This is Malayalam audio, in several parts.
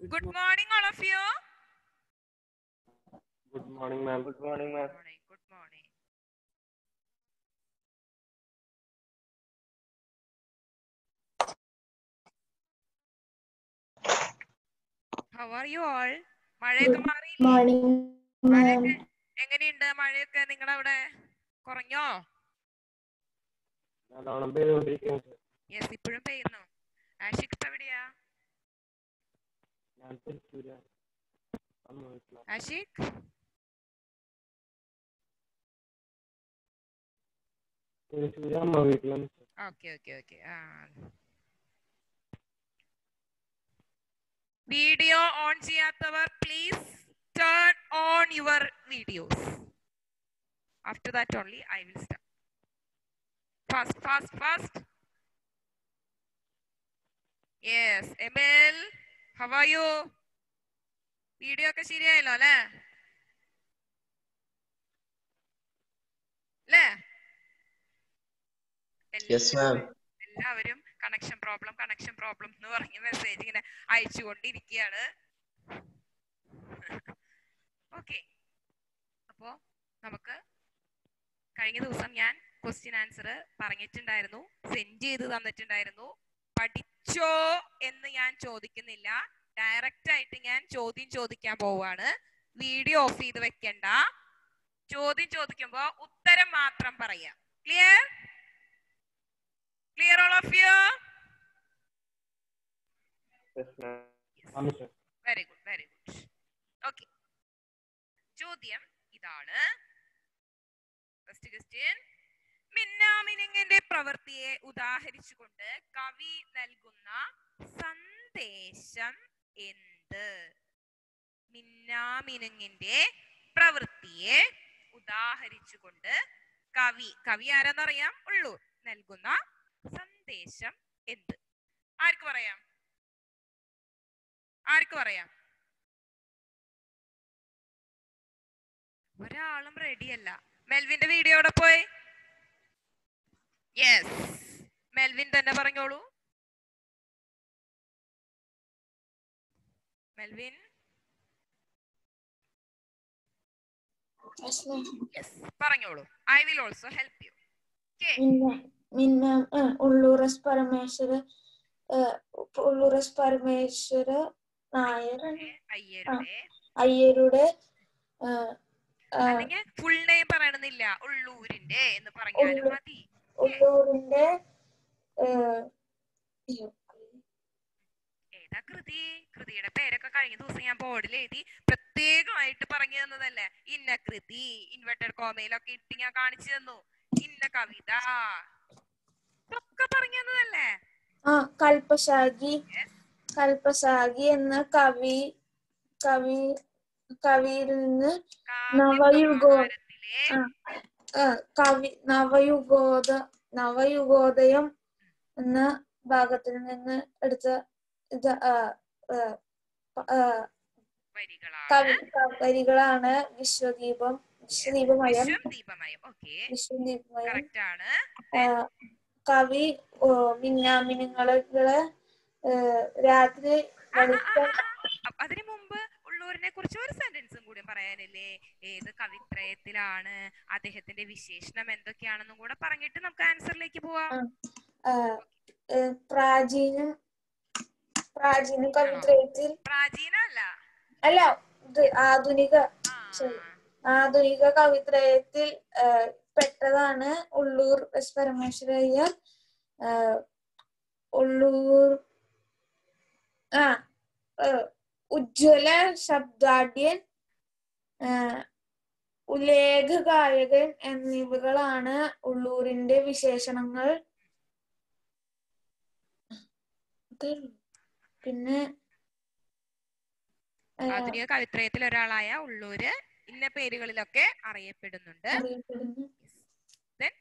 Good morning, all of you. Good morning, ma'am. Good morning, Good ma'am. morning. Good morning. How are you all? മഴയൊക്കെ മാറിയില്ലേ മോർണിംഗ് മാം മഴയൊക്കെ എങ്ങനെയുണ്ട് മഴയൊക്കെ നിങ്ങളുടെ അവിടെ കുറഞ്ഞോ നല്ലോണം പെയ്തുകൊണ്ടിരിക്കുകയാണ് sir. യെസ് ഇപ്പോഴും പെയ്യുന്നു ആഷിക് ഇപ്പൊ എവിടെയാ ഞാൻ തൃശ്ശൂരാ. അമ്മ വീട്ടിലാ. ആഷിക് തൃശ്ശൂര് അമ്മ വീട്ടിലാണ് sir. ഓക്കെ ഓക്കെ ഓക്കെ ആ വീഡിയോ ഓൺ ചെയ്യാത്തവർ please turn on your videos after that only I will start fast fast fast yes Emil how are you video ഒക്കെ ശരിയായല്ലോ അല്ലേ അല്ലേ Yes, ma'am. എല്ലാവരും കണക്ഷൻ പ്രോബ്ലം കണക്ഷൻ പ്രോബ്ലം എന്ന് പറഞ്ഞ് മെസ്സേജ് ഇങ്ങനെ അയച്ചുകൊണ്ടിരിക്കുകയാണ് ഓക്കെ അപ്പോ നമുക്ക് കഴിഞ്ഞ ദിവസം ഞാൻ ക്വസ്റ്റ്യൻ ആൻസർ പറഞ്ഞിട്ടുണ്ടായിരുന്നു സെൻഡ് ചെയ്ത് തന്നിട്ടുണ്ടായിരുന്നു പഠിച്ചോ എന്ന് ഞാൻ ചോദിക്കുന്നില്ല ഡയറക്റ്റ് ആയിട്ട് ഞാൻ ചോദ്യം ചോദിക്കാൻ പോവാണ് വീഡിയോ ഓഫ് ചെയ്ത് വെക്കണ്ട ചോദ്യം ചോദിക്കുമ്പോ ഉത്തരം മാത്രം പറയാം clear clear all of you Yes, ma'am. Ami sir. Very good very good okay ചോദ്യം ഇതാണ് ഫസ്റ്റ് ക്വസ്റ്റ്യൻ മിന്നാമിനുങ്ങിന്റെ പ്രവൃത്തിയെ ഉദാഹരിച്ചുകൊണ്ട് കവി നൽകുന്ന സന്ദേശം എന്ത് മിന്നാമിനുങ്ങിന്റെ പ്രവൃത്തിയെ ഉദാഹരിച്ചുകൊണ്ട് കവി കവി ആരാന്നറിയാം ഉള്ളൂർ നൽകുന്ന സന്ദേശം എന്ത് ആർക്ക് പറയാം ആർക്ക് പറയാം ഒരാളും റെഡിയല്ല മെൽവിന്റെ വീഡിയോ എവിടെ പോയി യെസ് മെൽവിൻ തന്നെ പറഞ്ഞോളൂ മെൽവിൻ യെസ് പറഞ്ഞോളൂ I will also help you okay Minna Ulloor S Parameswara Ulloor S Parameswara Nair അയ്യരുടെ അയ്യരുടെ ആ, ആ, അല്ലെങ്കിൽ ഫുൾ നെയിം പറയണമെന്നില്ല ഉള്ളൂരിന്റെ എന്ന് പറഞ്ഞാലും ഉള്ളൂർ. മതി ഉള്ളൂരിന്റെ ആ, അയ്യോ, ഏതാ കൃതി കൃതിയുടെ പേരൊക്കെ കഴിഞ്ഞ ദിവസം ഞാൻ ബോർഡിൽ എഴുതി പ്രത്യേകമായിട്ട് പറഞ്ഞു തന്നതല്ലേ ഇന്ന കൃതി ഇൻവെർട്ടഡ് കോമയിലൊക്കെ ഇട്ട് ഞാൻ കാണിച്ചു തന്നു ഇന്ന കവിത ഇതൊക്കെ പറഞ്ഞു തന്നതല്ലേ ആ കൽപ്പശാഖി കൽപ്പശാഖി എന്ന കവി കവി കവിയിൽ നിന്ന് നവയുഗോ- കാവ്യസമാഹാരത്തിലെ ആ, ആ, കവി നവയുഗോദ നവയുഗോദയം എന്ന ഭാഗത്തിൽ നിന്ന് എടുത്ത ഇത് ആ, ആ, ആ, വരികളാണ് കവി വരികളാണ് വിശ്വദീപം വിശ്വദീപമയം വിശ്വം ദീപമയം ഓക്കെ വിശ്വദീപമയം കറക്റ്റ് ആണ് ആ, കവി ഓ, മിന്നാമിനുങ്ങളെ ഏ, രാത്രി ആ, ആ, ആ, വെളുത്ത ആ, ആ. അപ്പൊ അതിനു മുമ്പ് ഉള്ളൂരിനെ കുറിച്ച് ഒരു സെന്റൻസും കൂടി പറയാനില്ലേ ഏത് കവിത്രയത്തിലാണ് അദ്ദേഹത്തിന്റെ വിശേഷണം എന്തൊക്കെയാണെന്നും കൂടെ പറഞ്ഞിട്ട് നമുക്ക് ആൻസറിലേക്ക് പോവാം ആ, ഏ, പ്രാചീന പ്രാചീന കവിത്രയത്തിൽ പ്രാചീന അല്ല അല്ല ഇത് ആധുനിക ആ, ശരി. ആധുനിക കവിത്രയത്തിൽ ആ, പെട്ടതാണ് ഉള്ളൂർ എസ് പരമേശ്വരയ്യർ ആ, ഉള്ളൂർ ആ ആ, ഉജ്ജ്വല ശബ്ദാഢ്യൻ ആ, ഉല്ലേഖ ഗായകൻ എന്നിവകളാണ് ഉള്ളൂരിന്റെ വിശേഷണങ്ങൾ ഇതേ ഉള്ളൂ. പിന്നെ ആ, ആധുനിക കവിത്രയത്തിൽ ഒരാളായ ഉള്ളൂര് ഇന്ന പേരുകളിലൊക്കെ അറിയപ്പെടുന്നുണ്ട് അറിയപ്പെടുന്നു Then?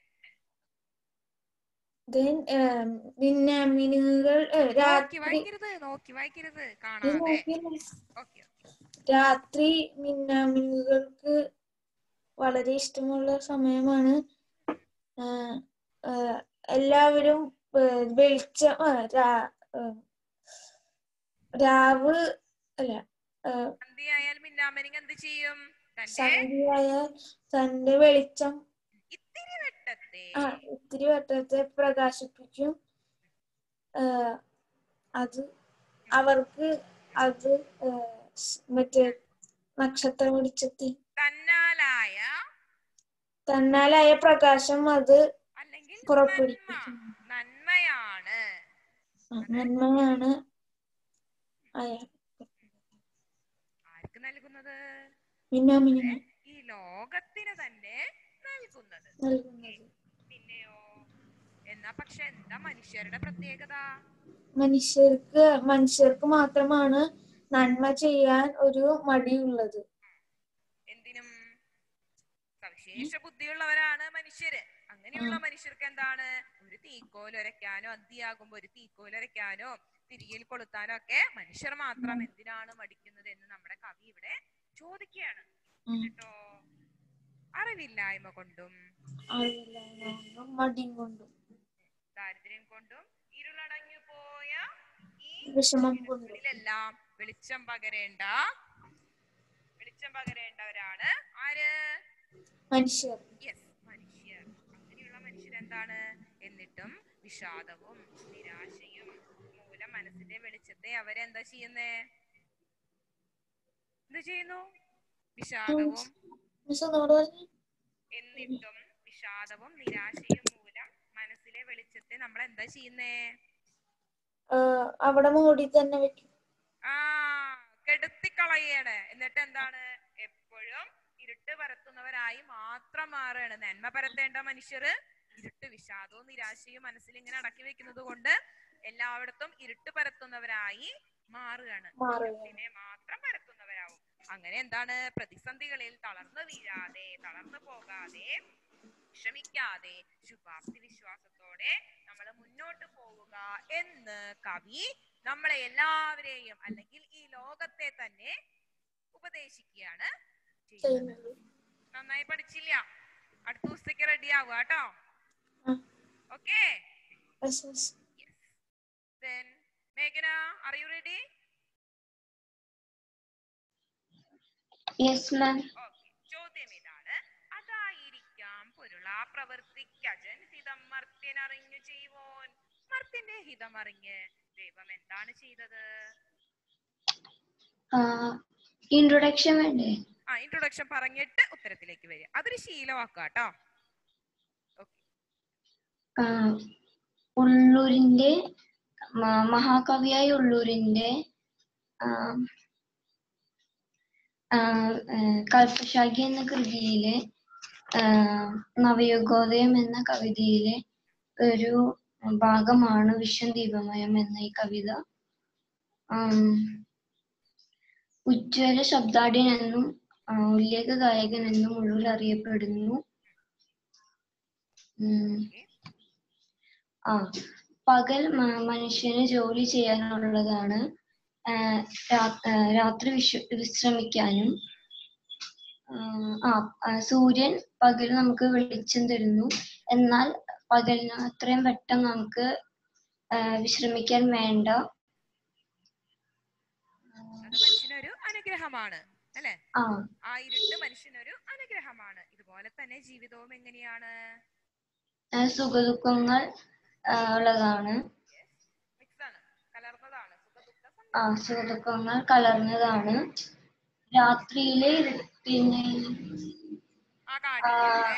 Then, um, പിന്നെ മിനുകൾ ഏ, നോക്കി രാത്രി വായിക്കരുത് നോക്കി വായിക്കരുത് ഇത് കാണാതെ നോക്കിയല്ലേ? ഓക്കെ രാത്രി മിന്നാമിനുകൾക്ക് വളരെ ഇഷ്ടമുള്ള സമയമാണ് ആ, ആ, എല്ലാവരും ഏ, വെളിച്ചം ആ, രാ- ആ, രാവ് അല്ല ആ, സന്ധ്യയായാൽ മിന്നാമിനിങ് എന്ത് ചെയ്യും തന്റെ സന്ധ്യയായാൽ തന്റെ വെളിച്ചം ഇത്തിരി വെട്ടത്തെ ആ ഇത്തിരി വട്ടത്തെ പ്രകാശിപ്പിക്കും ആ, അത് അവർക്ക് അത് ആ, സ് മറ്റേ നക്ഷത്ര വെളിച്ചത്തിൽ തന്നാലായ തന്നാലായ പ്രകാശം അത് അല്ലെങ്കിൽ നന്മ പുറപ്പെടുവിക്കും നന്മയാണ് ആ, നന്മയാണ് അയാൾ ആർക്ക് നൽകുന്നത് മിന്നാമിനിന് ഈ ലോകത്തിന് തന്നെ നൽകുന്നത് നൽകുന്നത് പിന്നെയോ എന്നാ പക്ഷെ എന്താ മനുഷ്യരുടെ പ്രത്യേകത മനുഷ്യർക്ക് മനുഷ്യർക്ക് മാത്രമാണ് നന്മ ചെയ്യാൻ ഒരു മടിയുള്ളത് എന്തിനും സവിശേഷ ബുദ്ധിയുള്ളവരാണ് മനുഷ്യര് അങ്ങനെയുള്ള മനുഷ്യർക്ക് എന്താണ് ഒരു തീക്കോൽ ഉരയ്ക്കാനോ അന്തിയാകുമ്പോ ഒരു തീക്കോൽ ഉരയ്ക്കാനോ തിരിയിൽ കൊളുത്താനോ ഒക്കെ മനുഷ്യർ മാത്രം എന്തിനാണ് മടിക്കുന്നത് എന്ന് നമ്മുടെ കവി ഇവിടെ ചോദിക്കുകയാണ് ഉം. കേട്ടോ അറിവില്ലായ്മ കൊണ്ടും അറിവില്ലായ്മ കൊണ്ടും മടിയും കൊണ്ടും ദാരിദ്ര്യം കൊണ്ടും ഇരുളടഞ്ഞു പോയ ഈ വിഷമം കൊണ്ടും വീടുകളിലെല്ലാം വെളിച്ചം പകരേണ്ട വെളിച്ചം പകരേണ്ടവരാണ് ആര് മനുഷ്യർ യെസ് മനുഷ്യർ അങ്ങനെയുള്ള മനുഷ്യർ എന്താണ് എന്നിട്ടും വിഷാദവും നിരാശയും മൂലം മനസ്സിന്റെ വെളിച്ചത്തെ അവരെന്താ ചെയ്യുന്നേ എന്ത് ചെയ്യുന്നു വിഷാദവും മിസ് ഒന്നുകൂടെ പറഞ്ഞേ. എന്നിട്ടും വിഷാദവും നിരാശയും മൂലം മനസ്സിലെ വെളിച്ചത്തെ നമ്മൾ എന്താ ചെയ്യുന്നേ ആ, അവിടെ മൂടി തന്നെ വെക്കും ആ കെടുത്തിക്കളയാണ് എന്നിട്ട് എന്താണ് എപ്പോഴും ഇരുട്ട് പരത്തുന്നവരായി മാത്രം മാറുകയാണ് നന്മ പരത്തേണ്ട മനുഷ്യര് ഇരുട്ട് വിഷാദവും നിരാശയും മനസ്സിൽ ഇങ്ങനെ അടക്കി വെക്കുന്നത് കൊണ്ട് എല്ലായിടത്തും ഇരുട്ട് പരത്തുന്നവരായി മാറുകയാണ് മാറുകയാണ്. ഇരുട്ടിനെ മാത്രം പരത്തുന്നവരാവും അങ്ങനെ എന്താണ് പ്രതിസന്ധികളിൽ തളർന്നു വീഴാതെ തളർന്നു പോകാതെ വിഷമിക്കാതെ ശുഭാപ്തി വിശ്വാസത്തോടെ നമ്മൾ മുന്നോട്ട് പോവുക എന്ന് കവി നമ്മളെ എല്ലാവരെയും അല്ലെങ്കിൽ ഈ ലോകത്തെ തന്നെ ഉപദേശിക്കുകയാണ് ചെയ്യുന്നത് ചെയ്യുന്നത് നന്നായി പഠിച്ചില്ല അടുത്ത ദിവസത്തേക്ക് റെഡി ആവുക കേട്ടോ ആ. Okay Yes, yes. then മേഘന are you ready yes ma'am okay ചോദ്യം ഇതാണ് അതായിരിക്കാം പൊരുളാ പ്രവർത്തിക്കജൻ ഹിതം മർത്യനറിഞ്ഞു ചെയ്യുവോൻ മർത്യന്റെ ഹിതം അറിഞ്ഞ് ദൈവം എന്താണ് ചെയ്തത് ഇൻട്രൊഡക്ഷൻ വേണ്ടേ ആ ഇൻട്രൊഡക്ഷൻ പറഞ്ഞിട്ട് ഉത്തരത്തിലേക്ക് വരിക അതൊരു ശീലമാക്കുക കേട്ടോ ആ, ഉള്ളൂരിന്റെ മ- മഹാകവിയായ ഉള്ളൂരിന്റെ ആ, ആ, ആ, കൽപ്പശാഖി എന്ന കൃതിയിലെ ആ, നവയുഗോദയം എന്ന കവിതയിലെ ഒരു ഭാഗമാണ് വിശ്വം ദീപമയം എന്ന ഈ കവിത ആം, ഉജ്ജ്വല ശബ്ദാഢ്യൻ എന്നും ആ, ഉല്ലേഖ ഗായകൻ എന്നും ഉള്ളൂർ അറിയപ്പെടുന്നു ഉം. ആ പകൽ മ- മനുഷ്യന് ജോലി ചെയ്യാനുള്ളതാണ് ആ, രാ- ആ, രാത്രി വിശ്ര വിശ്രമിക്കാനും ആ, ആ ആ, സൂര്യൻ പകൽ നമുക്ക് വെളിച്ചം തരുന്നു എന്നാൽ പകലിന് അത്രയും പെട്ടെന്ന് നമുക്ക് ആ, വിശ്രമിക്കാൻ വേണ്ട അത് മനുഷ്യനൊരു അനുഗ്രഹമാണ് അല്ലെ ആ ആ ഇരുട്ട് മനുഷ്യനൊരു അനുഗ്രഹമാണ് ഇതുപോലെ തന്നെ ജീവിതവും എങ്ങനെയാണ് ആ, സുഖദുഃഖങ്ങൾ ആ, ഉള്ളതാണ് മിക്സ് ആണ് കലർന്നതാണ് സുഖദുഃഖ ആ സുഖദുഃഖങ്ങൾ കലർന്നതാണ് രാത്രിയിലെ ഇരുട്ടിനെ ആ കാഠിന്യത്തെ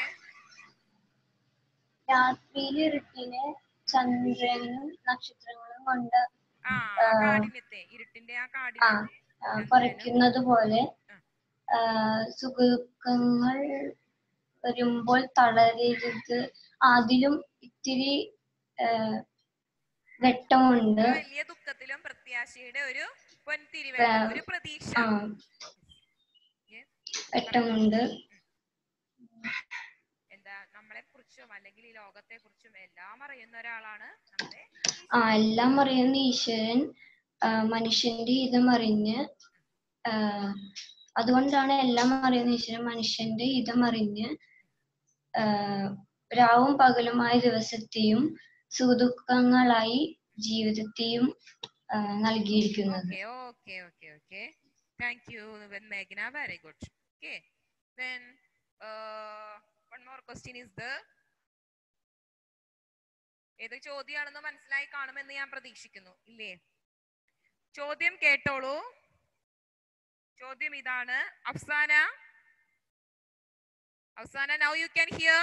രാത്രിയിലെ ഇരുട്ടിനെ ചന്ദ്രനും നക്ഷത്രങ്ങളും കൊണ്ട് ആ ആ കാഠിന്യത്തെ ഇരുട്ടിന്റെ ആ കാഠിന്യത്തെ ആ, കുറയ്ക്കുന്നത് പോലെ ആ, സുഖദുഃഖങ്ങൾ വരുമ്പോൾ തളരരുത് അതിലും ഇത്തിരി ആ, വെട്ടമുണ്ട് ഒരു വലിയ ദുഃഖത്തിലും പ്രത്യാശയുടെ ഒരു പൊൻതിരിവെട്ടം ഒരു പ്രതീക്ഷ ആ Yes. വെട്ടമുണ്ട് എന്താ നമ്മളെ കുറിച്ചും അല്ലെങ്കിൽ ഈ ലോകത്തെ കുറിച്ചും എല്ലാം അറിയുന്ന ഒരാളാണ് നമ്മുടെ ആ എല്ലാം അറിയുന്ന ഈശ്വരൻ ആ, മനുഷ്യന്റെ ഹിതം അറിഞ്ഞ് ആ, അതുകൊണ്ടാണ് എല്ലാം അറിയുന്ന ഈശ്വരൻ മനുഷ്യന്റെ ഹിതം അറിഞ്ഞ് ആ, രാവും പകലുമായ ദിവസത്തെയും സുഖദുഃഖങ്ങളായി ജീവിതത്തെയും ആ, നൽകിയിരിക്കുന്നത് Okay, okay, okay, okay. Thank you, Meghna. Very good. Okay. Then uh, one more question is the ഏത് ചോദ്യമാണെന്ന് മനസ്സിലായി കാണുമെന്ന് ഞാൻ പ്രതീക്ഷിക്കുന്നു ഇല്ലേ ചോദ്യം കേട്ടോളൂ ചോദ്യം ഇതാണ് Afsana Afsana now you can hear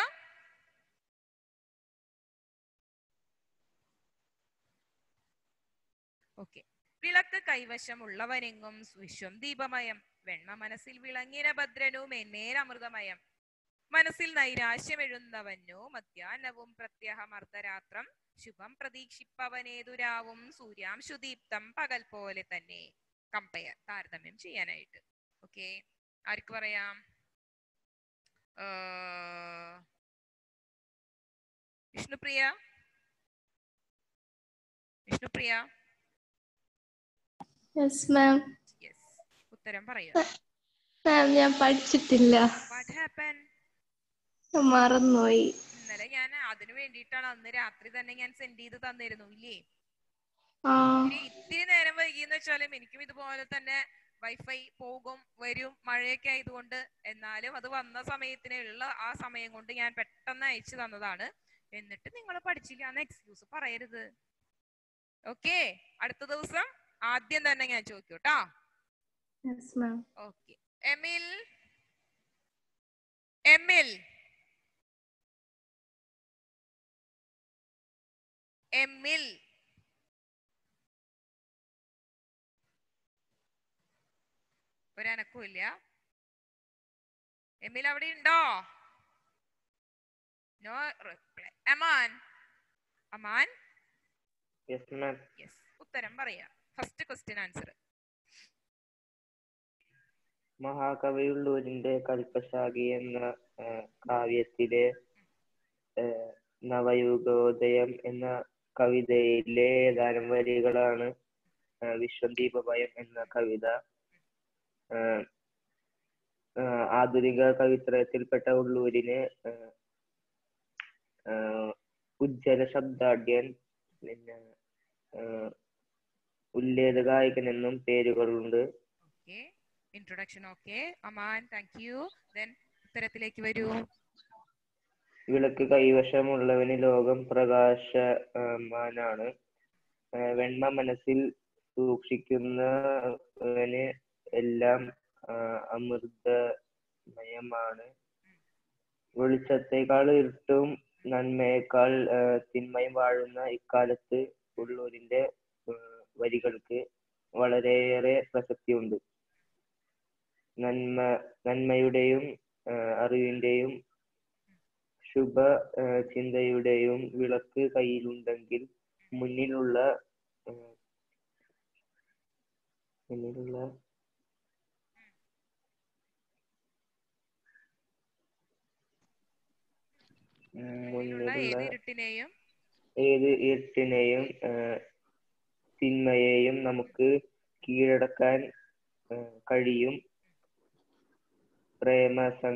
okay വിളക്ക് കൈവശമുള്ളവനെങ്ങും വിശ്വം ദീപമയം വെണ്മ മനസ്സിൽ വിളങ്ങിന ഭദ്രനും എന്നേരമൃതമയം മനസ്സിൽ നൈരാശ്യമെഴുന്നവനു മധ്യാഹ്നവും പ്രത്യഹമർദ്ധരാത്രം ശുഭം പ്രതീക്ഷിപ്പവനേതുരാവും സൂര്യാംശുദീപ്തം പകൽ പോലെ തന്നെ കമ്പയർ താരതമ്യം ചെയ്യാനായിട്ട് ഓക്കെ ആർക്ക് പറയാം ആ, Vishnupriya Vishnupriya yes ma'am yes ഉത്തരം പറയൂ മാം ഞാൻ പഠിച്ചിട്ടില്ല വാട്ട് ഹാപ്പൻ മറന്നുപോയി ഇന്നലെ ഞാൻ അതിനു വേണ്ടിയിട്ടാണ് അന്ന് രാത്രി തന്നെ ഞാൻ സെൻഡ് ചെയ്ത് തന്നിരുന്നു ഇല്ലേ ആ ഇനി ഇത്തിരി നേരം വൈകിയെന്ന് വെച്ചാലും എനിക്കും ഇതുപോലെ തന്നെ വൈഫൈ പോകും വരും മഴയൊക്കെ ആയതുകൊണ്ട് എന്നാലും അത് വന്ന സമയത്തിനുള്ള ആ സമയം കൊണ്ട് ഞാൻ പെട്ടെന്ന് അയച്ചു തന്നതാണ് എന്നിട്ട് നിങ്ങൾ പഠിച്ചില്ല എന്ന് എക്സ്ക്യൂസ് പറയരുത് ഓക്കെ അടുത്ത ദിവസം ആദ്യം തന്നെ ഞാൻ ചോദിക്കും കേട്ടോ യെസ് മാം ഓക്കെ എമിൽ എമിൽ എമിൽ ഒരനക്കവും ഇല്ല എമിൽ അവിടെ ഉണ്ടോ no reply Aman Aman yes ma'am yes ഉത്തരം പറയാ ഫസ്റ്റ് ക്വസ്റ്റ്യൻ ആൻസർ മഹാകവിയുള്ളൂരിന്റെ കൽപ്പശാഖി എന്ന ആ, കാവ്യത്തിലെ ആ, നവയുഗോദയം എന്ന കവിതയിലെ ഏതാനും വരികളാണ് ആ, വിശ്വദീപഭയം എന്ന കവിത ആ, ആ, ആധുനിക കവിത്രയത്തിൽപ്പെട്ട ഉള്ളൂരിന് ആ, ആ, ഉജ്ജ്വല ശബ്ദാഢ്യൻ പിന്നെ ആ, ഉല്ലേഖ ഗായകൻ എന്നും പേരുകളുണ്ട് okay introduction okay Aman thank you then ഉത്തരത്തിലേക്ക് വരൂ വിളക്ക് കൈവശമുള്ളവന് ലോകം പ്രകാശമാനാണ് ആ, വെണ്മ മനസ്സിൽ സൂക്ഷിക്കുന്നവന് എല്ലാം ആ, അമൃതമയമാണ് വെളിച്ചത്തെക്കാൾ ഇരുട്ടും നന്മയേക്കാൾ ആ, തിന്മയും വാഴുന്ന ഇക്കാലത്ത് ഉള്ളൂരിന്റെ ആ, വരികൾക്ക് വളരെയേറെ പ്രസക്തിയുണ്ട് നന്മ നന്മയുടെയും ആ, അറിവിന്റെയും ശുഭ ആ, ചിന്തയുടെയും വിളക്ക് കയ്യിലുണ്ടെങ്കിൽ മുന്നിലുള്ള ആ, മുന്നിലുള്ള ഉം, മുന്നിലുള്ള ഏത് മുന്നിലുള്ള ഇരുട്ടിനെയും ഏത് ഇരുട്ടിനെയും ആ, തിന്മയെയും നമുക്ക് കീഴടക്കാൻ ആ, കഴിയും പ്രേമസംഗ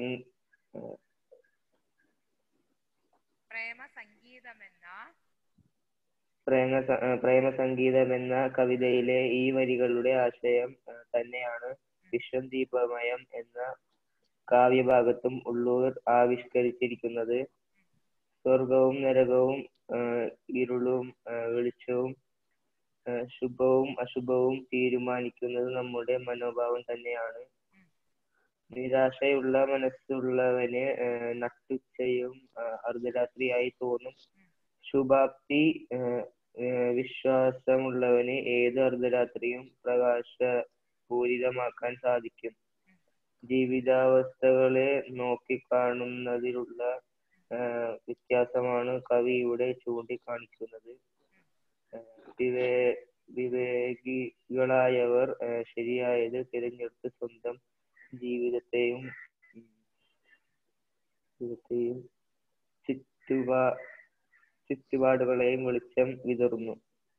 പ്രേമ സംഗീതം എന്ന പ്രേമ സ- ആ, പ്രേമസംഗീതം എന്ന കവിതയിലെ ഈ വരികളുടെ ആശയം ആ, തന്നെയാണ് വിശ്വം ദീപമയം എന്ന കാവ്യഭാഗത്തും ഉള്ളൂർ ആവിഷ്കരിച്ചിരിക്കുന്നത് സ്വർഗവും നരകവും ആ, ഇരുളും ആ, വെളിച്ചവും ആ, ശുഭവും അശുഭവും തീരുമാനിക്കുന്നത് നമ്മുടെ മനോഭാവം തന്നെയാണ് നിരാശയുള്ള മനസ്സുള്ളവന് ആ, നട്ടുച്ചയും ആ, അർദ്ധരാത്രിയായി തോന്നും ശുഭാപ്തി ആ, ആ, വിശ്വാസമുള്ളവന് ഏത് അർദ്ധരാത്രിയും പ്രകാശപൂരിതമാക്കാൻ സാധിക്കും ജീവിതാവസ്ഥകളെ നോക്കിക്കാണുന്നതിലുള്ള ആ, വ്യത്യാസമാണ് കവി ഇവിടെ ചൂണ്ടിക്കാണിക്കുന്നത് ആ, വിവേ വിവേകികളായവർ ആ, ശരിയായത് തിരഞ്ഞെടുത്ത് സ്വന്തം ജീവിതത്തെയും ഉം, ജീവിതത്തെയും ചുറ്റുപാ ചുറ്റുപാടുകളെയും വെളിച്ചം വിതറുന്നു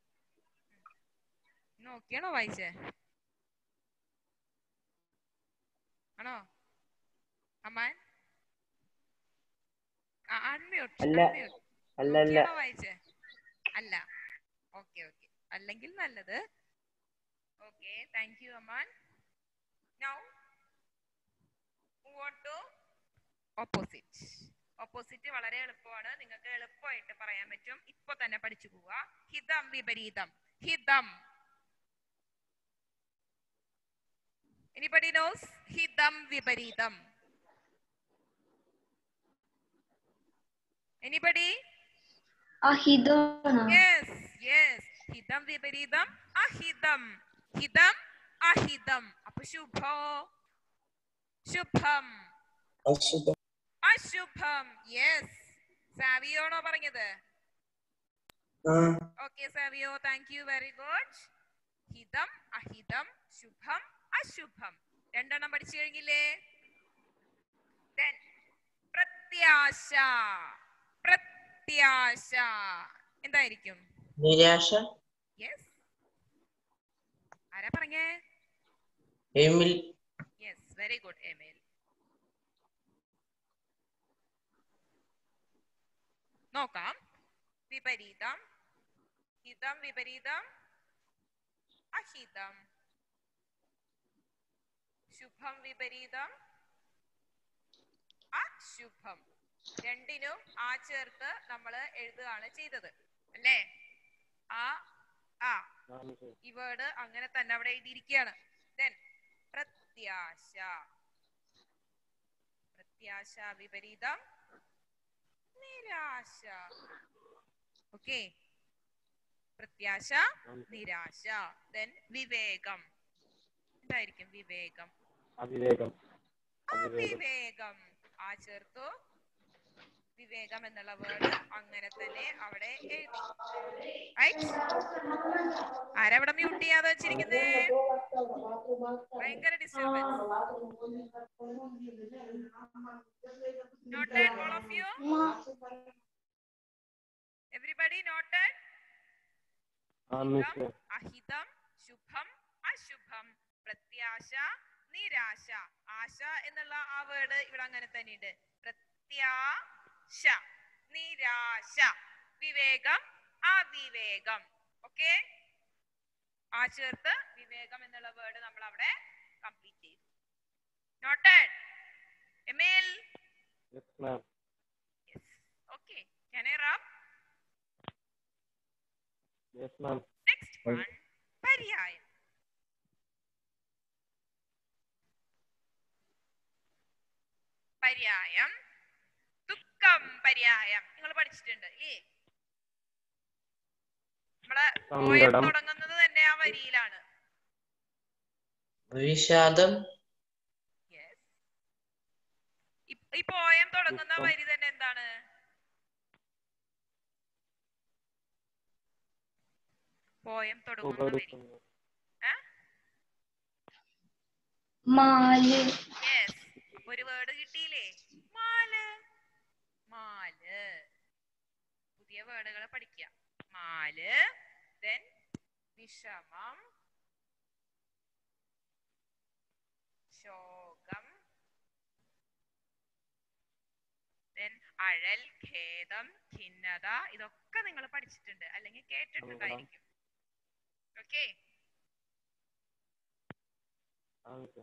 നോക്കിയാണോ വായിച്ചേ ആണോ അമ്മാൻ അൺമ്യൂട്ട് അല്ല. അല്ല അല്ല നോക്കിയാണോ വായിച്ചേ അല്ല ഓക്കെ ഓക്കെ അല്ലെങ്കിൽ നല്ലത് okay thank you Aman now move on to opposite opposite വളരെ എളുപ്പമാണ് നിങ്ങൾക്ക് എളുപ്പമായിട്ട് പറയാൻ പറ്റും ഇപ്പൊ തന്നെ പഠിച്ചു പോവുക ഹിതം വിപരീതം ഹിതം എനിബഡി നോസ് ഹിതം വിപരീതം എനിബഡി അഹിതമാണ് യെസ് യെസ് ഹിതം വിപരീതം അഹിതം ഹിതം അഹിതം അപ്പൊ ശുഭോ ശുഭം അശുഭം അശുഭം യെസ് സാവിയോണോ പറഞ്ഞത് ആ okay Savio thank you very good ഹിതം അഹിതം ശുഭം അശുഭം രണ്ടെണ്ണം പഠിച്ചു കഴിഞ്ഞില്ലേ Then, പ്രത്യാശ പ്രത്യാശ എന്തായിരിക്കും നിരാശ യെസ് ആരാ പറഞ്ഞേ Emil yes very good Emil നോക്കാം വിപരീതം ഹിതം വിപരീതം അഹിതം ശുഭം വിപരീതം അശുഭം രണ്ടിനും ആ ചേർത്ത് നമ്മൾ എഴുതുകയാണ് ചെയ്തത് അല്ലേ ആ ആ ഈ വേർഡ് അങ്ങനെ തന്നെ അവിടെ എഴുതിയിരിക്കുകയാണ് ദെൻ പ്രത്യാശ പ്രത്യാശ വിപരീതം നിരാശ ഓക്കെ പ്രത്യാശ നിരാശ ദെൻ വിവേകം എന്തായിരിക്കും വിവേകം അവിവേകം അവിവേകം ആ ചേർത്തു വിവേകം എന്നുള്ള വേർഡ് അങ്ങനെ തന്നെ അവിടെ എഴുതി Right? ആരാ ഇവിടെ മ്യൂട്ട് ചെയ്യാതെ വെച്ചിരിക്കുന്നേ ഭയങ്കര disturbance noted all of you everybody noted ആ മിസ് അഹിതം ശുഭം അശുഭം പ്രത്യാശ നിരാശ ആശ എന്നുള്ള ആ വേർഡ് ഇവിടെ അങ്ങനെ തന്നെയുണ്ട് പ്രത്യാശ നിരാശ വിവേകം അവിവേകം ഓക്കെ ആ ചേർത്ത് വിവേകം എന്നുള്ള വേർഡ് നമ്മൾ അവിടെ കംപ്ലീറ്റ് ചെയ്തു noted Emil yes ma'am okay can I rub yes ma'am next one പര്യായം പര്യായം ദുഃഖം പര്യായം നിങ്ങൾ പഠിച്ചിട്ടുണ്ട് ഇല്ലേ നമ്മളെ പോയം സങ്കടം. തുടങ്ങുന്നത് തന്നെ ആ വരിയിലാണ് വിഷാദം Yes. ഈ- ഈ പോയം തുടങ്ങുന്ന ദുഃഖം. വരി തന്നെ എന്താണ് പോയം തുടങ്ങുന്ന വരി സുഖദുഃഖങ്ങൾ മാല് യെസ് അപ്പൊ ഒരു വേർഡ് കിട്ടിയില്ലേ മാല് മാല് പുതിയ വേർഡുകൾ പഠിക്കുക മാല് ദെൻ വിഷമം ശോകം ദെൻ അഴൽ ഖേദം ഖിന്നത ഇതൊക്കെ നിങ്ങൾ പഠിച്ചിട്ടുണ്ട് അല്ലെങ്കിൽ കേട്ടിട്ടുണ്ടായിരിക്കും ഓക്കെ ആ മിസ്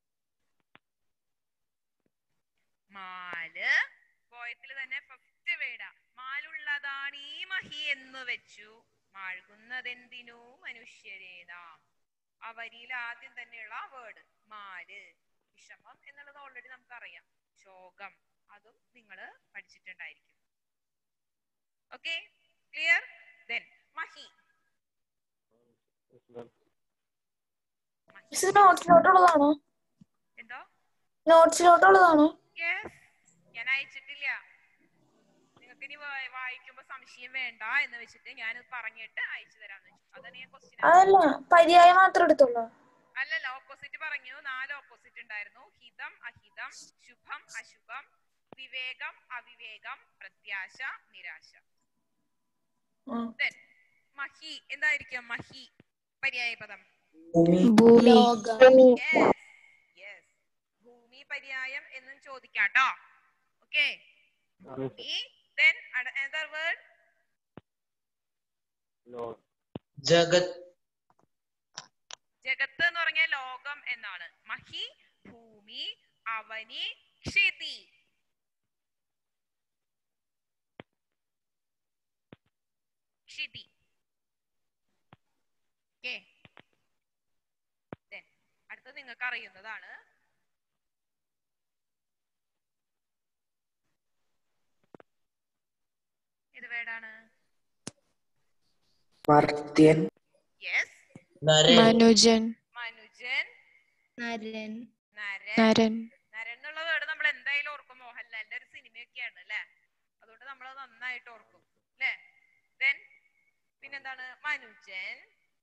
മാല് പോയത്തിൽ തന്നെ ഫസ്റ്റ് വേട മാലുള്ളതാണ് ഈ മഹി എന്ന് വെച്ചു മാഴുകുന്നതെന്തിനു മനുഷ്യരേ നാം ആ വരിയിൽ ആദ്യം തന്നെയുള്ള വേർഡ് മാല് വിഷമം എന്നുള്ളത് ഓൾറെഡി നമുക്കറിയാം ശോകം അതും നിങ്ങൾ പഠിച്ചിട്ടുണ്ടായിരിക്കും okay clear then Mahi yes ma'am Mahi miss നോട്ട്സിലോട്ടുള്ളതാണോ എന്തോ നോട്ട്സിലോട്ടുള്ളതാണോ യെസ് ഞാൻ അയച്ചിട്ടില്ല നിങ്ങൾക്ക് ഇനി വാ- വായിക്കുമ്പോ സംശയം വേണ്ട എന്ന് വെച്ചിട്ട് ഞാൻ പറഞ്ഞിട്ട് അയച്ചു തരാന്ന് വെച്ചു അതാണ് ഞാൻ ക്വസ്റ്റ്യൻ അതല്ല പര്യായം മാത്രം എടുത്തുള്ളൂ അല്ലല്ല ഓപ്പോസിറ്റ് പറഞ്ഞു നാല് ഓപ്പോസിറ്റ് ഉണ്ടായിരുന്നു ഹിതം അഹിതം ശുഭം അശുഭം വിവേകം അവിവേകം പ്രത്യാശ നിരാശ ആ. Then, മഹി എന്തായിരിക്കും മഹി പര്യായ പദം ഭൂമി യെസ് യെസ് ഭൂമി പര്യായം എന്നും ചോദിക്കാട്ടോ ഓക്കെ ആ മിസ് ഭൂമി then another word ലോഡ് ജഗത് ജഗത്ത് എന്ന് പറഞ്ഞ ലോകം എന്നാണ് മഹി ഭൂമി അവനി ക്ഷിതി ക്ഷിതി ഓക്കെ അടുത്തത് നിങ്ങൾക്ക് അറിയുന്നതാണ് ഇത് വേടാണ് മർത്യൻ യെസ് നരൻ മനുജൻ മനുജൻ നരൻ നരൻ നരൻ നരൻ എന്നുള്ള വേർഡ് നമ്മൾ എന്തായാലും ഓർക്കും മോഹൻലാലിന്റെ ഒരു സിനിമയൊക്കെയാണ് അല്ലെ അതുകൊണ്ട് നമ്മൾ നന്നായിട്ട് ഓർക്കും അല്ലെ ദെൻ പിന്നെന്താണ് മനുജൻ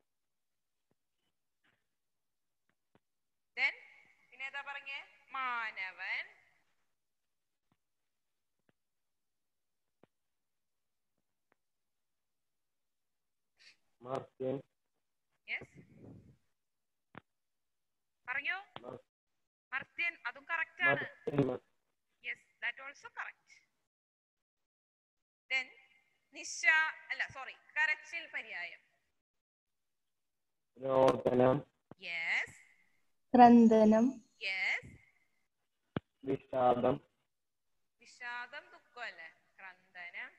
ദെൻ പിന്നെ ഏതാ പറഞ്ഞേ മാനവൻ മർത്യൻ യെസ് പറഞ്ഞോ മർ- മർത്യൻ അതും കറക്റ്റ് ആണ് മർത്യൻ മർ- yes that also correct then നിശ അല്ല സോറി കരച്ചിൽ പര്യായം രോദനം യെസ് ക്രന്ദനം യെസ് വിഷാദം വിഷാദം ദുഃഖം അല്ലേ ക്രന്ദനം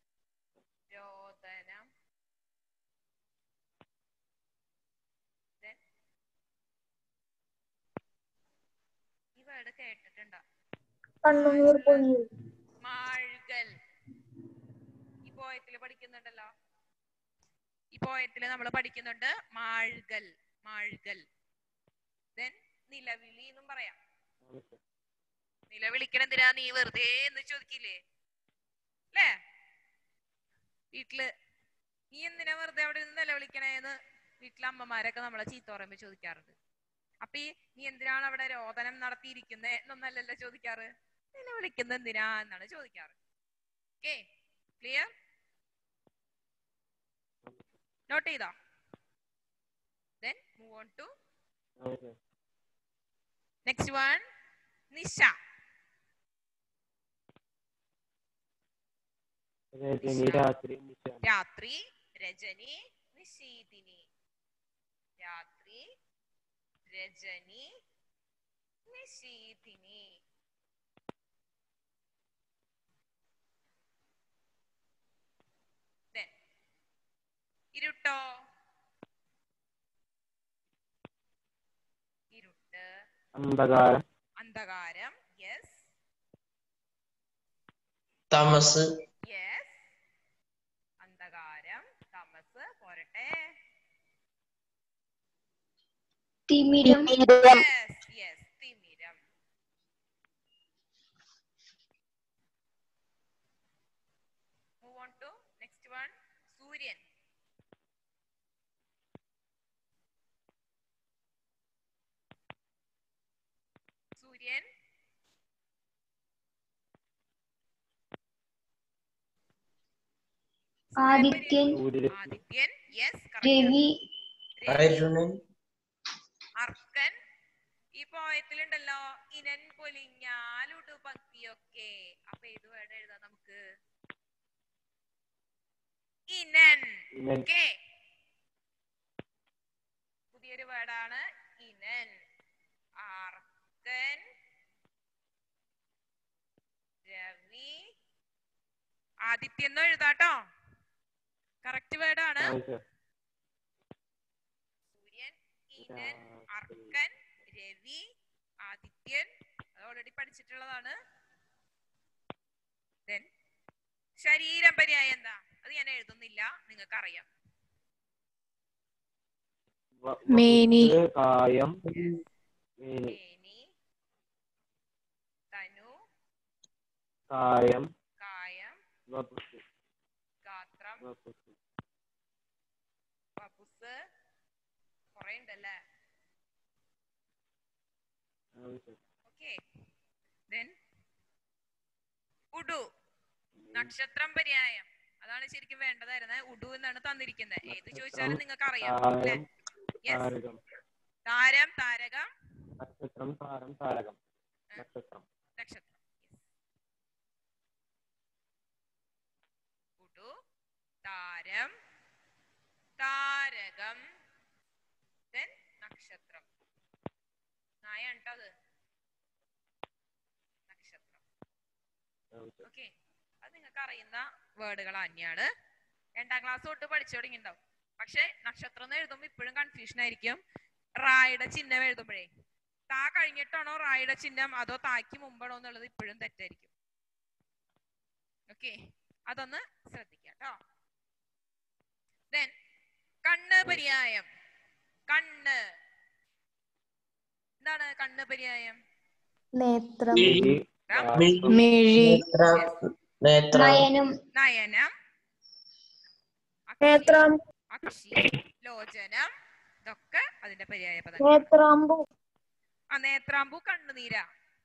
രോദനം Then, ഈ വേർഡ് കേട്ടിട്ടുണ്ടോ കണ്ണുനീർ പൊഴിയും മാഴുകൽ ഈ പോയത്തില് പഠിക്കുന്നുണ്ടല്ലോ ഈ പോയത്തില് നമ്മൾ പഠിക്കുന്നുണ്ട് മാഴുകൽ മാഴുകൽ ദെൻ നിലവിളി എന്നും പറയാം നിലവിളിക്കണ എന്തിനാ നീ വെറുതെ എന്ന് ചോദിക്കില്ലേ അല്ലേ വീട്ടില് നീ എന്തിനാ വെറുതെ അവിടെ നിന്ന് നിലവിളിക്കണേന്ന് വീട്ടിലെ അമ്മമാരൊക്കെ നമ്മളെ ചീത്ത പറയുമ്പോ ചോദിക്കാറുണ്ട് അപ്പൊ ഈ നീ എന്തിനാണ് അവിടെ രോദനം നടത്തിയിരിക്കുന്നത് എന്നൊന്നല്ലല്ലോ ചോദിക്കാറ് നിലവിളിക്കുന്നത് എന്തിനാ എന്നാണ് ചോദിക്കാറ് ഓക്കെ ക്ലിയർ നോട്ട് ചെയ്തോ then move on to next one നിശ രജനി രാത്രി നിശാ രാത്രി രജനി നിശീതിനി രാത്രി രജനി നിശീതിനി Then, ഇരുട്ടോ ഇരുട്ട് അന്ധകാരം അന്ധകാരം യെസ് തമസ് യെസ് അന്ധകാരം തമസ് പോരട്ടെ തിമിരം യെസ് യെസ് തിമിരം move on to next one സൂര്യൻ സൂര്യൻ ആദിത്യൻ സൂര്യരശ്മി ആദിത്യൻ യെസ് രവി അരുണൻ അർക്കൻ ഈ പോയത്തിലുണ്ടല്ലോ ഇനൻ പൊലിഞ്ഞാലുടു പങ്കിയൊക്കെ അപ്പൊ ഏത് വേർഡ് എഴുതാം നമുക്ക് ഇനൻ ഇനൻ ഓക്കെ പുതിയൊരു വേർഡാണ് ഇനൻ ആർക്കൻ രവി ആദിത്യൻ എന്ന് എഴുതാട്ടോ കറക്റ്റ് വേർഡാണ് ആവശ്യം സൂര്യൻ ഇനൻ അർക്കൻ രവി ആദിത്യൻ അത് ഓൾറെഡി പഠിച്ചിട്ടുള്ളതാണ് Then, ശരീരം പര്യായം എന്താ അത് ഞാൻ എഴുതുന്നില്ല നിങ്ങൾക്ക് അറിയാം വ- മേനി. വപുസ് കായം മേനി മേനി തനു കായം കായം വപുസ് ഗാത്രം വപുസ് പപുസ് കുറെ ഉണ്ടല്ലേ ആവശ്യം ഓക്കെ ദെൻ ഉഡു നക്ഷത്രം പര്യായം അതാണ് ശരിക്കും വേണ്ടതായിരുന്നത് ഉഡു എന്നാണ് തന്നിരിക്കുന്നത് ഏത് ചോദിച്ചാലും നിങ്ങൾക്ക് അറിയാം അല്ലേ താരം യെസ് താരകം താരം താരകം നക്ഷത്രം താരം താരകം നക്ഷത്രം നക്ഷത്രം ഉഡു താരം താരകം then നക്ഷത്രം നായ ഉണ്ടത് നക്ഷത്രം ഓക്കെ അത് നിങ്ങൾക്ക് അറിയുന്ന വേർഡുകൾ തന്നെയാണ് രണ്ടാം ക്ലാസ് തൊട്ട് പഠിച്ചു തുടങ്ങിണ്ടാവും പക്ഷെ നക്ഷത്രം എന്ന് എഴുതുമ്പോൾ ഇപ്പോഴും കൺഫ്യൂഷൻ ആയിരിക്കും റായുടെ ചിഹ്നം എഴുതുമ്പോഴേ താ കഴിഞ്ഞിട്ടാണോ റായുടെ ചിഹ്നം അതോ തായ്ക്ക് മുമ്പാണോ എന്നുള്ളത് ഇപ്പോഴും തെറ്റായിരിക്കും ഓക്കെ അതൊന്ന് ശ്രദ്ധിക്കാം കേട്ടോ ദെൻ കണ്ണ് പര്യായം കണ്ണ് എന്താണ് കണ്ണ് പര്യായം നേത്രം മിഴി രം, രാത്രം മിഴി നേത്ര നേത്ര നയനം നയനം അക്ഷി, നേത്രം അക്ഷി ലോചനം ഇതൊക്കെ അതിന്റെ പര്യായ പദങ്ങൾ നേത്രാമ്പു ആ നേത്രാമ്പു കണ്ണുനീര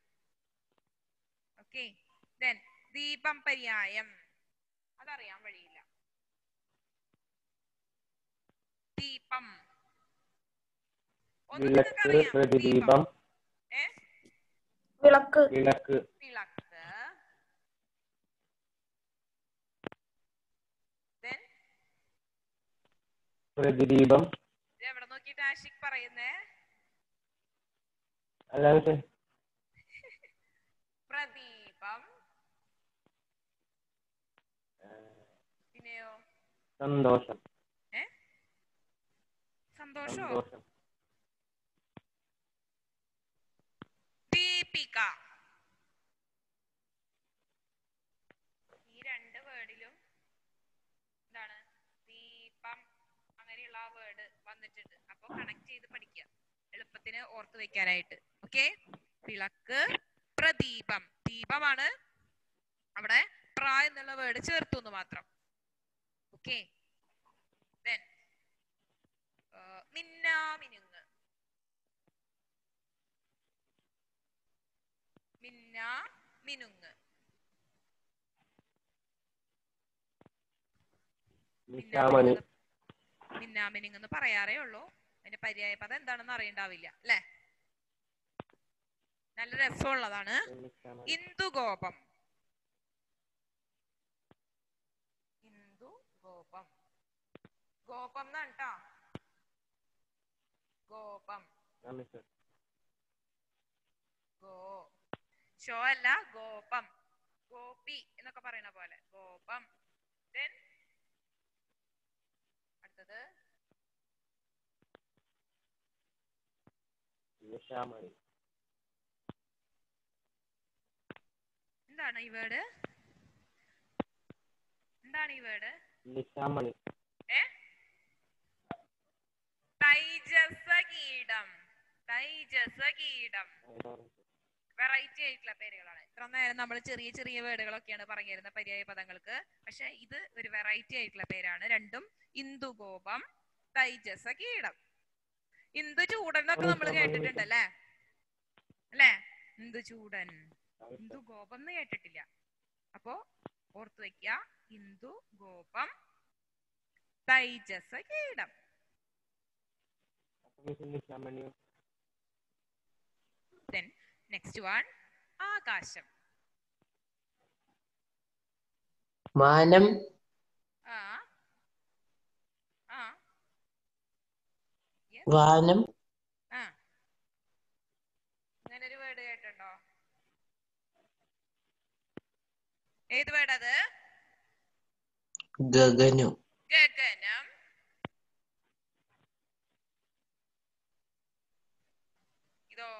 ഓക്കെ ദെൻ ദീപം പര്യായം അതറിയാൻ വഴിയില്ല ദീപം ഒന്ന് നിങ്ങൾക്ക് വിളക്ക് അറിയാം പ്രതിദീപം ഏ വിളക്ക് വിളക്ക് വിളക്ക് ദെൻ പ്രതിദീപം എവിടെ നോക്കിയിട്ട് ആഷിക് പറയുന്നേ അല്ലാതെ പ്രദീപം പിന്നെയോ സന്തോഷം ഏ സന്തോഷോ സന്തോഷം ദീപിക ഈ രണ്ട് വേർഡിലും എന്താണ് ദീപം അങ്ങനെയുള്ള ആ വേർഡ് വന്നിട്ടുണ്ട് അപ്പൊ കണക്ട് ചെയ്ത് പഠിക്കുക എളുപ്പത്തിന് ഓർത്ത് വെക്കാനായിട്ട് ഓക്കെ വിളക്ക് പ്രദീപം ദീപമാണ് അവിടെ പ്ര എന്നുള്ള വേർഡ് ചേർത്തു എന്ന് മാത്രം ഓക്കെ ദെൻ മിന്നാമിനുങ്ങ് മിന്ന മിനുങ്ങ് നിശാമണി മിന്നാമിനുങ്ങ് എന്ന് പറയാറേ ഉള്ളൂ അതിന്റെ പര്യായ പദം എന്താണെന്ന് അറിയണ്ടാവില്ല അല്ലെ നല്ല രസമുള്ളതാണ് നിശാമണി ഇന്ദുഗോപം ഇന്ദു ഗോപം ഗോപം എന്നാണ് ട്ടോ ഗോപം നമിസ്കാരം ഗോ ഷോ അല്ല ഗോപം ഗോപി എന്നൊക്കെ പറയുന്ന പോലെ ഗോപം Then അടുത്തത് നിശാമണി എന്താണ് ഈ വേർഡ് എന്താണ് ഈ വേർഡ് നിശാമണി ഏ തൈജസ കീടം തൈജസ കീടം വെറൈറ്റി ആയിട്ടുള്ള പേരുകളാണ് ഇത്ര നേരം നമ്മൾ ചെറിയ ചെറിയ വേർഡുകളൊക്കെയാണ് പറഞ്ഞിരുന്നത് പര്യായ പദങ്ങൾക്ക് പക്ഷെ ഇത് ഒരു വെറൈറ്റി ആയിട്ടുള്ള പേരാണ് രണ്ടും ഇന്ദുഗോപം തൈജസ കീടം ഇന്ദു ചൂടൻ എന്നൊക്കെ നമ്മൾ കേട്ടിട്ടുണ്ട് അല്ലേ അല്ലേ ഇന്ദു ചൂടൻ ഇന്ദു ഗോപം എന്ന് കേട്ടിട്ടില്ല അപ്പോ ഓർത്തു വെക്ക ഇന്ദു ഗോപം തൈജസ കീടം നിശാമണിയോ ദെൻ നെക്സ്റ്റ് വൺ ആകാശം മാനം ആ ആ Yes. വാനം ആ അങ്ങനെ ഒരു വേർഡ് കേട്ടിട്ടുണ്ടോ ഏത് വേർഡ് അത് ഗഗനം ഗഗനം ഇതോ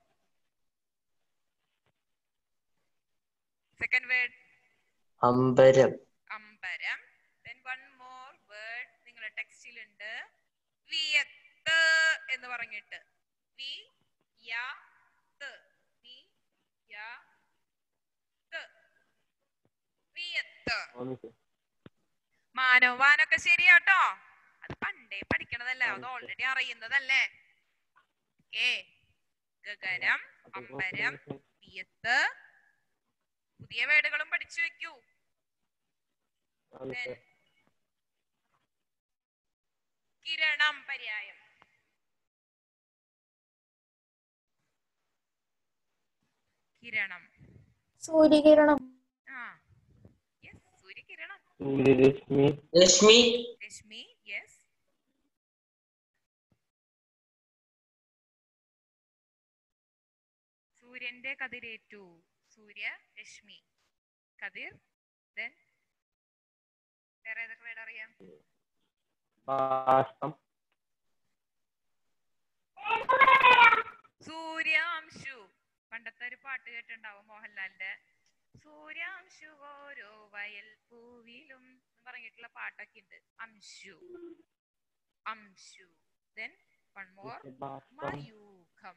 സെക്കൻഡ് വേർഡ് അമ്പരം അമ്പരം then one more word നിങ്ങളുടെ ടെക്സ്റ്റിലുണ്ട് വിയത്ത് എന്ന് പറഞ്ഞിട്ട് വി യ ത് വി യ ത് വിയത്ത് നമിസ്കാരം മാനോ വാനൊക്കെ ശരിയാട്ടോ അത് പണ്ടേ പഠിക്കണതല്ലേ അത് ഓൾറെഡി അറിയുന്നതല്ലേ ഏ ഗഗനം അമ്പരം വിയത്ത് പുതിയ വേർഡുകളും പഠിച്ചു വെക്കൂ നമിസ്കാരം കിരണം പര്യായം കിരണം സൂര്യകിരണം ആ യെസ് സൂര്യകിരണം സൂര്യരശ്മി രശ്മി രശ്മി യെസ് സൂര്യന്റെ കതിരേറ്റു സൂര്യ രശ്മി കതിർ then വേറെ ഏതൊക്കെ വേർഡ് അറിയാം ബാഷ്പം സൂര്യാംശു പണ്ടത്തെ ഒരു പാട്ട് കേട്ടിട്ടുണ്ടാവും മോഹൻലാലിന്റെ സൂര്യാംശു ഓരോ വയൽ പൂവിലും എന്ന് പറഞ്ഞിട്ടുള്ള പാട്ടൊക്കെ ഉണ്ട് അംശു അംശു ദെൻ വൺ മോർ ബാഷ്പം മയൂഖം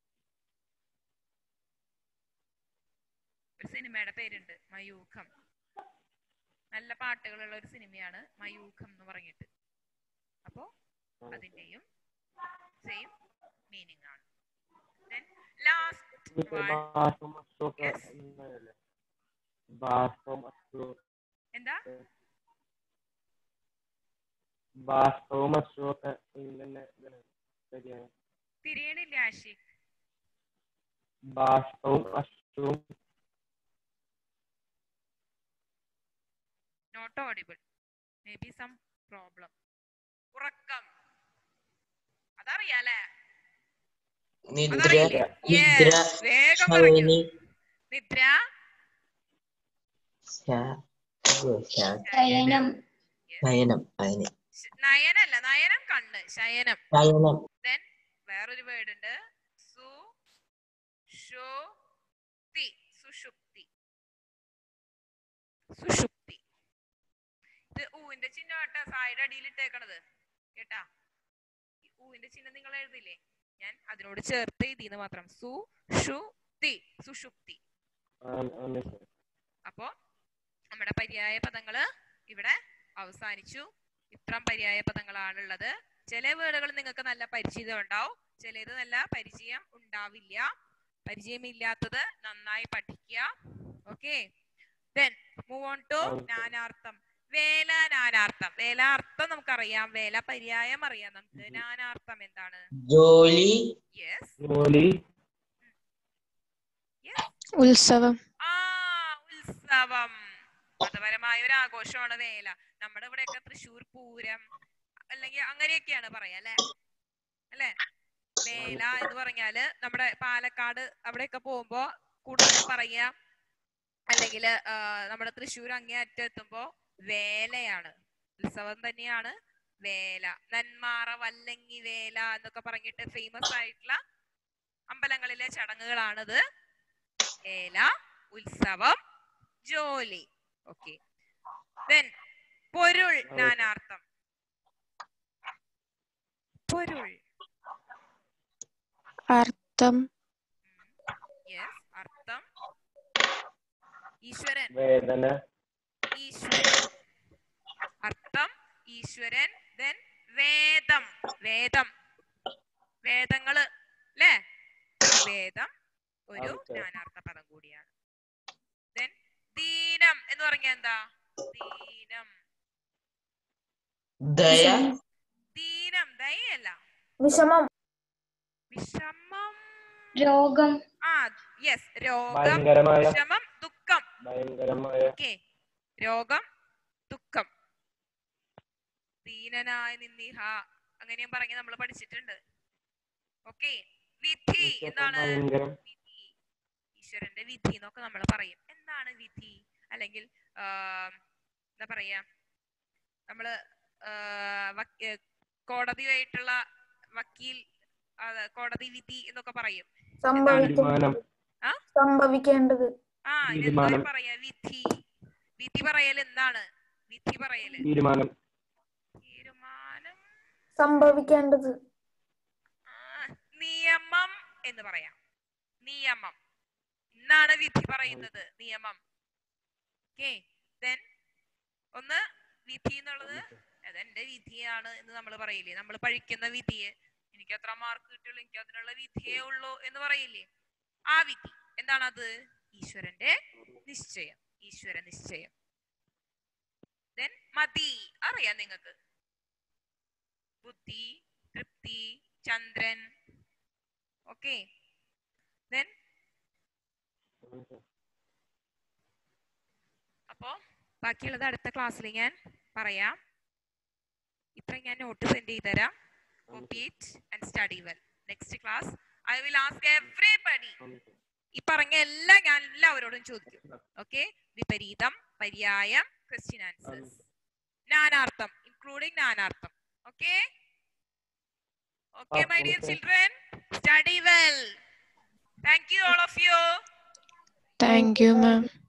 ഒരു സിനിമയുടെ പേരുണ്ട് മയൂഖം നല്ല പാട്ടുകളുള്ള ഒരു സിനിമയാണ് മയൂഖം എന്ന് പറഞ്ഞിട്ട് അപ്പോ അതിന്റെയും സെയിം മീനിങ് ആണ് ലാസ്റ്റ് മറ്റേ one ബാഷ്പം അശ്വക Yes. എന്നല്ലേ ബാഷ്പം അശ്വ എന്താ ബാഷ്പവും അശ്വക ഇങ്ങനെ ശരിയാണ് തിരിയണില്ല ആഷിഖ് ബാഷ്പവും അശ്വവും not audible may be some problem ഉറക്കം അതറിയാലേ നിദ്ര അതറിയില്ലേ നിദ്ര Yes, വേഗം പറഞ്ഞു ശയനി നിദ്ര ശ- ഓ, ശ- ശയനം ശയനം അതിന് ശ- നയനല്ല നയനം കണ്ണ് ശയനം ശയനം ദെൻ വേറൊരു വേർഡ് ഉണ്ട് സു ഷോ തി സുഷുപ്തി സുഷുപ്തി ഇത് ഊവിന്റെ ചിഹ്നം കേട്ടാ സായുടെ അടിയിൽ ഇട്ടേക്കണത് കേട്ടാ ഈ ഊവിന്റെ ചിഹ്നം നിങ്ങൾ എഴുതില്ലേ ഞാൻ അതിനോട് ചേർത്ത് എഴുതിന്ന് മാത്രം സു ഷു തി സുഷുപ്തി അപ്പോ നമ്മുടെ പര്യായ പദങ്ങള് ഇവിടെ അവസാനിച്ചു ഇത്രം പര്യായ പദങ്ങളാണുള്ളത് ചില വേർഡുകൾ നിങ്ങൾക്ക് നല്ല പരിചിതം ഉണ്ടാവും ചിലത് നല്ല പരിചയം ഉണ്ടാവില്ല പരിചയമില്ലാത്തത് നന്നായി പഠിക്കുക okay then move on to Okay. നാനാർത്ഥം വേല നാനാർത്ഥം വേല അർത്ഥം നമുക്കറിയാം വേല പര്യായം അറിയാം നമുക്ക് നാനാർത്ഥം എന്താണ് ജോലി യെസ് ജോലി യെസ് ഉത്സവം ആ ഉത്സവം മതപരമായ ഒരു ആഘോഷമാണ് വേല നമ്മുടെ ഇവിടെയൊക്കെ തൃശ്ശൂർ പൂരം അല്ലെങ്കിൽ അങ്ങനെയൊക്കെയാണ് പറയാ അല്ലെ അല്ലെ വേല എന്ന് പറഞ്ഞാല് നമ്മുടെ പാലക്കാട് അവിടെയൊക്കെ പോകുമ്പോ കൂടുതലും പറയാ അല്ലെങ്കിൽ നമ്മുടെ തൃശ്ശൂർ അങ്ങേ അറ്റം എത്തുമ്പോ വേലയാണ് ഉത്സവം തന്നെയാണ് വേല നന്മാറ വല്ലങ്ങി വേല എന്നൊക്കെ പറഞ്ഞിട്ട് ഫേമസ് ആയിട്ടുള്ള അമ്പലങ്ങളിലെ ചടങ്ങുകളാണിത് വേല ഉത്സവം ജോലി ഓക്കെ ദെൻ പൊരുൾ നാനാർത്ഥം പൊരുൾ അർത്ഥം യെസ് അർത്ഥം ഈശ്വരൻ വേദന ഈശ്വരൻ അർത്ഥം ഈശ്വരൻ ദെൻ വേദം വേദം വേദങ്ങള് അല്ലേ വേദം ഒരു അതെ. നാനാർത്ഥ പദം കൂടിയാണ് ദെൻ ദീനം എന്ന് പറഞ്ഞാൽ എന്താ ദീനം ദയ ദീനം ദയയല്ല വിഷമം വിഷമം രോഗം ആ യെസ് രോഗം ഭയങ്കരമായ വിഷമം ദുഃഖം ഭയങ്കരമായ ഓക്കെ രോഗം ദുഃഖം ദീനനായ നിന്നിഹ അങ്ങനെയും പറഞ്ഞ് നമ്മൾ പഠിച്ചിട്ടുണ്ട് ഓക്കെ വിധി എന്താണ് ഭയങ്കരം വിധി ഈശ്വരന്റെ വിധി എന്നൊക്കെ നമ്മൾ പറയും എന്താണ് വിധി അല്ലെങ്കിൽ ആ, എന്താ പറയാ നമ്മള് ആ, വക്ക- ഏ, കോടതിയായിട്ടുള്ള വക്കീൽ അത് കോടതി വിധി എന്നൊക്കെ പറയും സംഭവിക്കുന്നത് തീരുമാനം സംഭവിക്കേണ്ടത് ആ ഇതെന്താ തീരുമാനം. പറയാ വിധി വിധി പറയൽ എന്താണ് വിധി പറയല് തീരുമാനം തീരുമാനം സംഭവിക്കേണ്ടത് ആ, നിയമം എന്ന് പറയാം നിയമം ഇന്നാണ് വിധി പറയുന്നത് നിയമം ഓക്കെ ദെൻ ഒന്ന് വിധി എന്നുള്ളത് അതെന്റെ വിധിയാണ് എന്ന് നമ്മൾ പറയില്ലേ നമ്മൾ പഴിക്കുന്ന വിധിയെ എനിക്ക് എത്ര മാർക്ക് കിട്ടുള്ളൂ എനിക്ക് അതിനുള്ള വിധിയേ ഉള്ളൂ എന്ന് പറയില്ലേ ആ വിധി എന്താണ് അത് ഈശ്വരന്റെ നിശ്ചയം ഈശ്വര നിശ്ചയം ദെൻ മതി അറിയാം നിങ്ങൾക്ക് ബുദ്ധി തൃപ്തി ചന്ദ്രൻ ഓക്കെ ദെൻ അപ്പോ ബാക്കിയുള്ളത് അടുത്ത ക്ലാസ്സിൽ ഞാൻ പറയാം ഇത്ര ഞാൻ നോട്ട് സെൻഡ് ചെയ്ത് തരാം copy it and study well next class I will ask everybody ഈ പറഞ്ഞ എല്ലാം ഞാൻ എല്ലാവരോടും ചോദിക്കും ഓക്കെ വിപരീതം പര്യായം ക്വസ്റ്റ്യൻ ആൻസേഴ്സ് നാനാർത്ഥം ഇൻക്ലൂഡിംഗ് നാനാർത്ഥം okay okay my dear Okay. Children study well thank you all of you Thank you, ma'am.